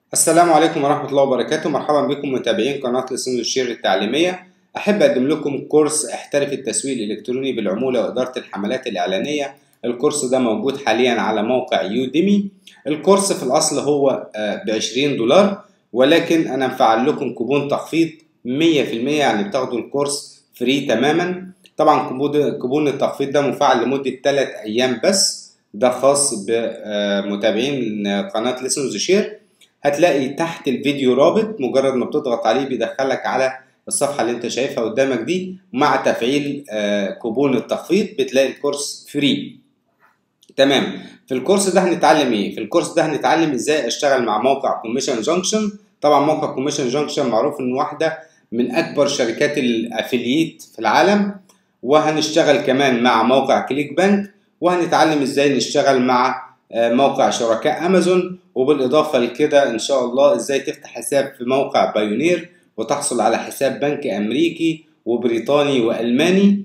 السلام عليكم ورحمة الله وبركاته مرحبا بكم متابعين قناة لسان الشير التعليمية أحب أقدم لكم كورس احترف التسويق الإلكتروني بالعمولة وإدارة الحملات الإعلانية الكورس ده موجود حاليا على موقع يوديمي الكورس في الأصل هو بعشرين دولار ولكن أنا مفعل لكم كوبون تخفيض مية في المية يعني بتاخدوا الكورس فري تماما طبعا كوبون التخفيض ده مفعل لمدة 3 أيام بس ده خاص بمتابعين قناة لسن شير هتلاقي تحت الفيديو رابط مجرد ما بتضغط عليه بيدخلك على الصفحة اللي انت شايفها قدامك دي مع تفعيل كوبون التخفيض بتلاقي الكورس فري تمام في الكورس ده هنتعلم ايه في الكورس ده هنتعلم ازاي اشتغل مع موقع كوميشن جانكشن طبعا موقع كوميشن جانكشن معروف ان واحدة من اكبر شركات الافلييت في العالم وهنشتغل كمان مع موقع كليك بانك وهنتعلم ازاي نشتغل مع موقع شركاء امازون وبالاضافه لكده ان شاء الله ازاي تفتح حساب في موقع بايونير وتحصل على حساب بنك امريكي وبريطاني والماني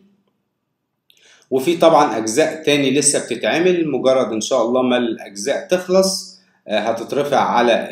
وفي طبعا اجزاء تاني لسه بتتعمل مجرد ان شاء الله ما الاجزاء تخلص هتترفع على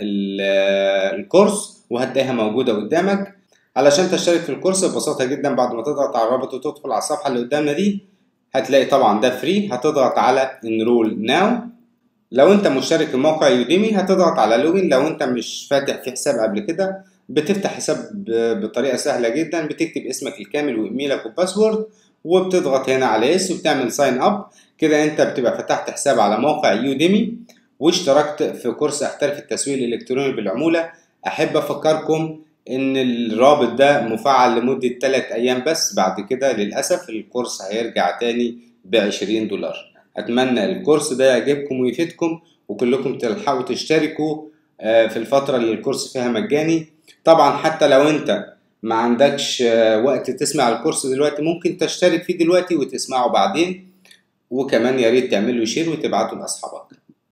الكورس وهتلاقيها موجوده قدامك علشان تشترك في الكورس ببساطه جدا بعد ما تضغط على الرابط وتدخل على الصفحه اللي قدامنا دي هتلاقي طبعا ده فري هتضغط على انرول ناو لو انت مشترك في موقع يوديمي هتضغط على لوجن لو انت مش فاتح في حساب قبل كده بتفتح حساب بطريقه سهله جدا بتكتب اسمك الكامل وايميلك وباسورد وبتضغط هنا على اس وبتعمل ساين اب كده انت بتبقى فتحت حساب على موقع يوديمي واشتركت في كورس احترف التسويق الالكتروني بالعموله احب افكركم ان الرابط ده مفعل لمده 3 ايام بس بعد كده للاسف الكورس هيرجع تاني ب 20 دولار اتمنى الكورس ده يعجبكم ويفيدكم وكلكم تلحقوا تشتركوا في الفتره اللي الكورس فيها مجاني طبعا حتى لو انت ما عندكش وقت تسمع الكورس دلوقتي ممكن تشترك فيه دلوقتي وتسمعه بعدين وكمان يا ريت تعملوا شير وتبعتوا لاصحابك